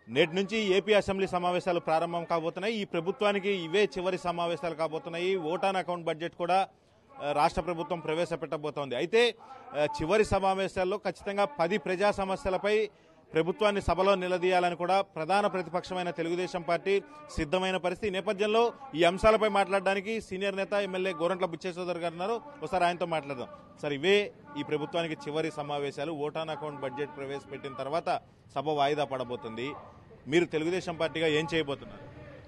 నేటి నుంచి AP assembly సమావేశాలు ప్రారంభం కాబోతున్నాయి ఈ ప్రభుత్వానికి ఇవే చివరి సమావేశాలు కాబోతున్నాయి ఓటాన్ అకౌంట్ బడ్జెట్ కూడా ఆ, రాష్ట్ర ప్రభుత్వం ప్రవేశపెట్టబోతోంది అయితే ఆ, చివరి సమావేశాల్లో ఖచ్చితంగా పది ప్రజా సమస్యలపై ప్రభుత్వాన్ని సభలో నిలదీయాలని కూడా ప్రధాన ప్రతిపక్షమైన తెలుగుదేశం పార్టీ సిద్ధమైన పరిస్థితి ఈ నేపథ్యంలో ఈ అంశాలపై మాట్లాడడానికి సీనియర్ నేత ఎమ్మెల్యే గోరంట్ల బుచ్చేశ్వర్ గారు ఉన్నారు ఒకసారి ఆయనతో మాట్లాడదాం సార్ ఇవే ఈ ప్రభుత్వానికి చివరి సమావేశాలు ఓటాన్ అకౌంట్ బడ్జెట్ ప్రవేశపెట్టిన తర్వాత సభ వాయిదా పడబోతుంది మీరు తెలుగుదేశం పార్టీగా ఏం చేయబోతున్నారు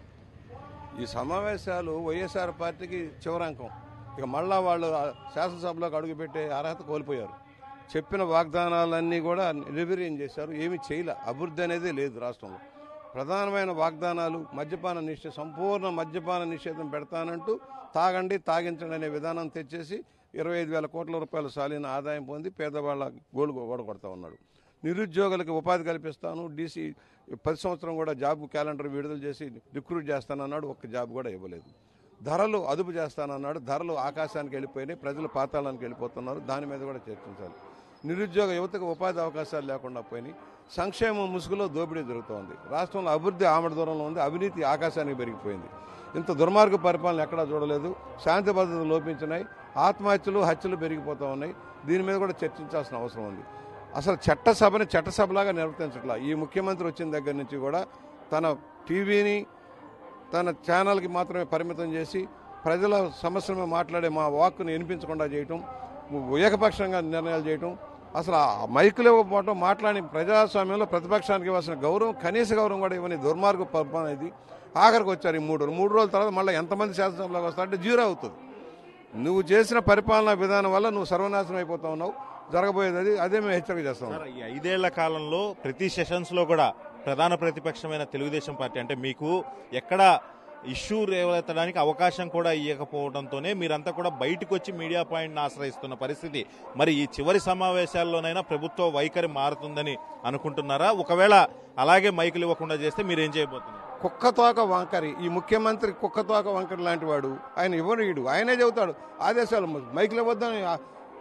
ఈ సమావేశాలు వైఎస్ఆర్ పార్టీకి చివరంకం ఇక మళ్ళా వాళ్ళు ఆ శాసనసభలోకి అడుగుపెట్టే అర్హత కోల్పోయారు చెప్పిన వాగ్దానాలన్నీ కూడా నిర్వీర్యం చేశారు ఏమీ చేయలే అభివృద్ధి అనేది లేదు రాష్ట్రంలో ప్రధానమైన వాగ్దానాలు మద్యపాన నిషేధం సంపూర్ణ మద్యపాన నిషేధం పెడతానంటూ తాగండి తాగించండి అనే విధానం తెచ్చేసి ఇరవై ఐదు వేల కోట్ల రూపాయల సాలిన ఆదాయం పొంది పేదవాళ్ళ గోలు ఓడగొడతా ఉన్నాడు నిరుద్యోగులకు ఉపాధి కల్పిస్తాను డీసీ పది సంవత్సరం కూడా జాబ్ క్యాలెండర్ విడుదల చేసి రిక్రూట్ చేస్తానన్నాడు ఒక్క జాబ్ కూడా ఇవ్వలేదు ధరలు అదుపు చేస్తానన్నాడు ధరలు ఆకాశానికి వెళ్ళిపోయినాయి ప్రజలు పాతాళానికి వెళ్ళిపోతున్నారు దాని మీద కూడా చర్చించాలి నిరుద్యోగ యువతకు ఉపాధి అవకాశాలు లేకుండా పోయినాయి సంక్షేమం ముసుగులో దోపిడీ జరుగుతోంది రాష్ట్రంలో అభివృద్ధి ఆమడ దూరంలో ఉంది అవినీతి ఆకాశానికి పెరిగిపోయింది ఇంత దుర్మార్గ పరిపాలన ఎక్కడా చూడలేదు శాంతి భద్రతలు లోపించినాయి ఆత్మహత్యలు హత్యలు పెరిగిపోతూ ఉన్నాయి దీని మీద కూడా చర్చించాల్సిన అవసరం ఉంది అసలు చట్టసభని చట్టసభలాగా నిర్వర్తించట్లా ఈ ముఖ్యమంత్రి వచ్చిన దగ్గర నుంచి కూడా తన టీవీని తన ఛానల్కి మాత్రమే పరిమితం చేసి ప్రజల సమస్యల మీద మాట్లాడే మా వాక్కుని వినిపించకుండా చేయటం ఏకపక్షంగా నిర్ణయాలు చేయటం అసలు ఆ మైకులు ఇవ్వకపోవటం మాట్లాడి ప్రజాస్వామ్యంలో ప్రతిపక్షానికి ఇవ్వాల్సిన గౌరవం కనీస గౌరవం కూడా ఇవ్వని దుర్మార్గ పరిపాలన ఇది ఆఖరికి వచ్చారు ఈ మూడు రోజులు మూడు రోజుల తర్వాత మళ్ళీ ఎంతమంది శాసనసభలోకి వస్తారంటే జీరో అవుతుంది నువ్వు చేసిన పరిపాలనా విధానం వల్ల నువ్వు సర్వనాశనం అయిపోతా ఉన్నావు జరగబోయేది అది అదే మేము హెచ్చరిక చేస్తాం సార్ ఈ ఐదేళ్ల కాలంలో ప్రతి సెషన్స్ లో కూడా ప్రధాన ప్రతిపక్షమైన తెలుగుదేశం పార్టీ అంటే మీకు ఎక్కడ ఇష్యూ రేవెత్తడానికి అవకాశం కూడా ఇవ్వకపోవడంతోనే మీరంతా కూడా బయటకు వచ్చి మీడియా పాయింట్ని ఆశ్రయిస్తున్న పరిస్థితి మరి ఈ చివరి సమావేశాల్లోనైనా ప్రభుత్వ వైఖరి మారుతుందని అనుకుంటున్నారా ఒకవేళ అలాగే మైకులు ఇవ్వకుండా చేస్తే మీరేం చేయబోతున్నారు కుక్కతోక వంకరి ఈ ముఖ్యమంత్రి కుక్కతోక వంకరి లాంటి వాడు ఆయన ఇవ్వనీయుడు ఆయనే చెబుతాడు ఆదేశాలు మైకులు ఇవ్వద్దని ఆ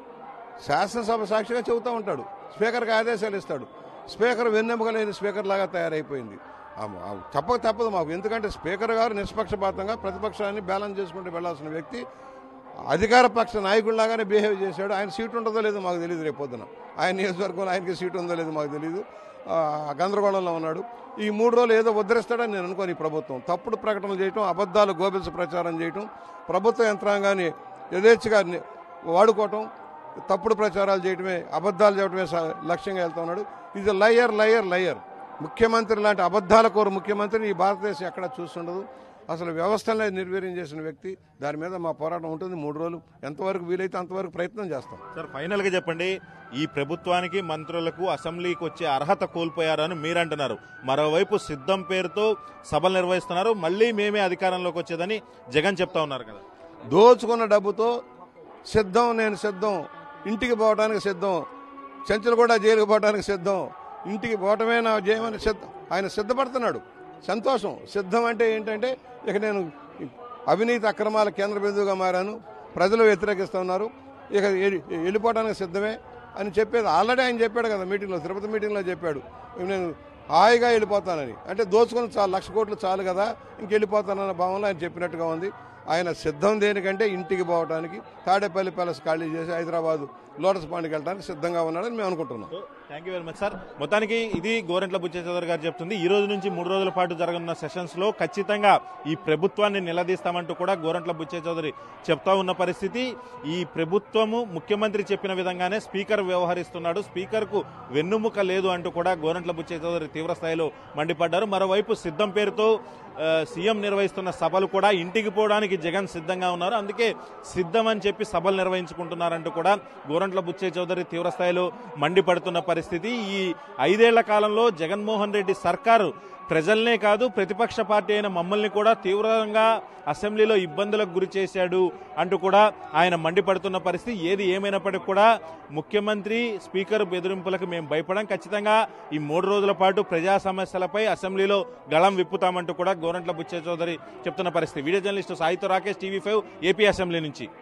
శాసనసభ సాక్షిగా చెబుతూ ఉంటాడు స్పీకర్కి ఆదేశాలు ఇస్తాడు స్పీకర్ వెన్నెముక లేని స్పీకర్ లాగా తయారైపోయింది ఆ- ఆ తప్పక తప్పదు మాకు ఎందుకంటే స్పీకర్ గారు నిష్పక్షపాతంగా ప్రతిపక్షాన్ని బ్యాలెన్స్ చేసుకుంటూ వెళ్లాల్సిన వ్యక్తి అధికార పక్ష నాయకుడిలాగానే బిహేవ్ చేశాడు ఆయన సీట్ ఉంటుందో లేదో మాకు తెలియదు రేపు పొద్దున ఆయన నియోజకవర్గంలో ఆయనకి సీట్ ఉందో లేదో మాకు తెలియదు ఆ, గందరగోళంలో ఉన్నాడు ఈ మూడు రోజులు ఏదో ఉద్ధరిస్తాడని నేను అనుకోని ఈ ప్రభుత్వం తప్పుడు ప్రకటనలు చేయటం అబద్ధాలు గోబెల్స్ ప్రచారం చేయటం ప్రభుత్వ యంత్రాంగాన్ని యథేచ్ఛగా ని- వాడుకోవటం తప్పుడు ప్రచారాలు చేయటమే అబద్ధాలు చేయటమే స- లక్ష్యంగా వెళ్తా ఉన్నాడు ఇది లయర్ లయర్ లయర్ ముఖ్యమంత్రి లాంటి అబద్ధాల కోరు ముఖ్యమంత్రిని ఈ భారతదేశం ఎక్కడా చూస్తుండదు అసలు వ్యవస్థలనే నిర్వీర్యం చేసిన వ్యక్తి దాని మీద మా పోరాటం ఉంటుంది మూడు రోజులు ఎంతవరకు వీలైతే అంతవరకు ప్రయత్నం చేస్తాం సార్ ఫైనల్ గా చెప్పండి ఈ ప్రభుత్వానికి మంత్రులకు అసెంబ్లీకి వచ్చే అర్హత కోల్పోయారని మీరు అంటున్నారు మరోవైపు సిద్ధం పేరుతో సభలు నిర్వహిస్తున్నారు మళ్ళీ మేమే అధికారంలోకి వచ్చేదని జగన్ చెప్తా ఉన్నారు కదా దోచుకున్న డబ్బుతో సిద్ధం నేను సిద్ధం ఇంటికి పోవడానికి సిద్ధం చెంచులు కూడా జైలుకు పోవడానికి సిద్ధం ఇంటికి పోవటమే నా జయమని సిద్ధం ఆయన సిద్ధపడుతున్నాడు సంతోషం సిద్ధం అంటే ఏంటంటే ఇక నేను అవినీతి అక్రమాల కేంద్ర బిందువుగా మారాను ప్రజలు వ్యతిరేకిస్తున్నారు ఇక ఎ- వెళ్ళిపోవడానికి సిద్ధమే అని చెప్పేది ఆల్రెడీ ఆయన చెప్పాడు కదా మీటింగ్లో తిరుపతి మీటింగ్లో చెప్పాడు నేను హాయిగా వెళ్ళిపోతానని అంటే దోచుకుని చాలు లక్ష కోట్లు చాలు కదా ఇంకెళ్ళిపోతానన్న భావంలో ఆయన చెప్పినట్టుగా ఉంది ఆయన సిద్ధం దేనికంటే ఇంటికి పోవడానికి తాడేపల్లి ప్యాలెస్ ఖాళీ చేసి హైదరాబాద్ లోటస్ పాండ్కి వెళ్ళడానికి సిద్ధంగా ఉన్నాడని మేము అనుకుంటున్నాం so thank you very much sir మొత్తానికి ఇది గోరెంట్ల బుచ్చేశ్వర్ గారు చెప్తుంది ఈ రోజు నుంచి మూడు రోజుల పాటు జరగనున్న సెషన్స్ లో ఖచ్చితంగా ఈ ప్రభుత్వాన్ని నిలదీస్తామంటూ కూడా గోరంట్ల బుచ్చే చౌదరి చెప్తా ఉన్న పరిస్థితి ఈ ప్రభుత్వము ముఖ్యమంత్రి చెప్పిన విధంగానే స్పీకర్ వ్యవహరిస్తున్నాడు స్పీకర్ కు వెన్నుముక లేదు అంటూ కూడా గోరంట్ల బుచ్చే చౌదరి తీవ్ర స్థాయిలో మండిపడ్డారు మరోవైపు సిద్ధం పేరుతో ఆ, సీఎం నిర్వహిస్తున్న సభలు కూడా ఇంటికి పోవడానికి జగన్ సిద్ధంగా ఉన్నారు అందుకే సిద్ధం అని చెప్పి సభలు నిర్వహించుకుంటున్నారంటూ కూడా గోరంట్ల బుచ్చే చౌదరి తీవ్ర స్థాయిలో మండిపడుతున్న పరిస్థితి ఈ ఐదేళ్ల కాలంలో జగన్మోహన్ రెడ్డి సర్కారు ప్రజల్నే కాదు ప్రతిపక్ష పార్టీ అయిన మమ్మల్ని కూడా తీవ్రంగా అసెంబ్లీలో ఇబ్బందులకు గురి చేశాడు అంటూ కూడా ఆయన మండిపడుతున్న పరిస్థితి ఏది ఏమైనప్పటికీ కూడా ముఖ్యమంత్రి స్పీకర్ బెదిరింపులకు మేము భయపడం ఖచ్చితంగా ఈ మూడు రోజుల పాటు ప్రజా సమస్యలపై అసెంబ్లీలో గళం విప్పుతామంటూ కూడా గోరంట్ల బుచ్చే చౌదరి చెప్తున్న పరిస్థితి వీడియో జర్నలిస్టు సాయితో Rakesh TV five AP assembly నుంచి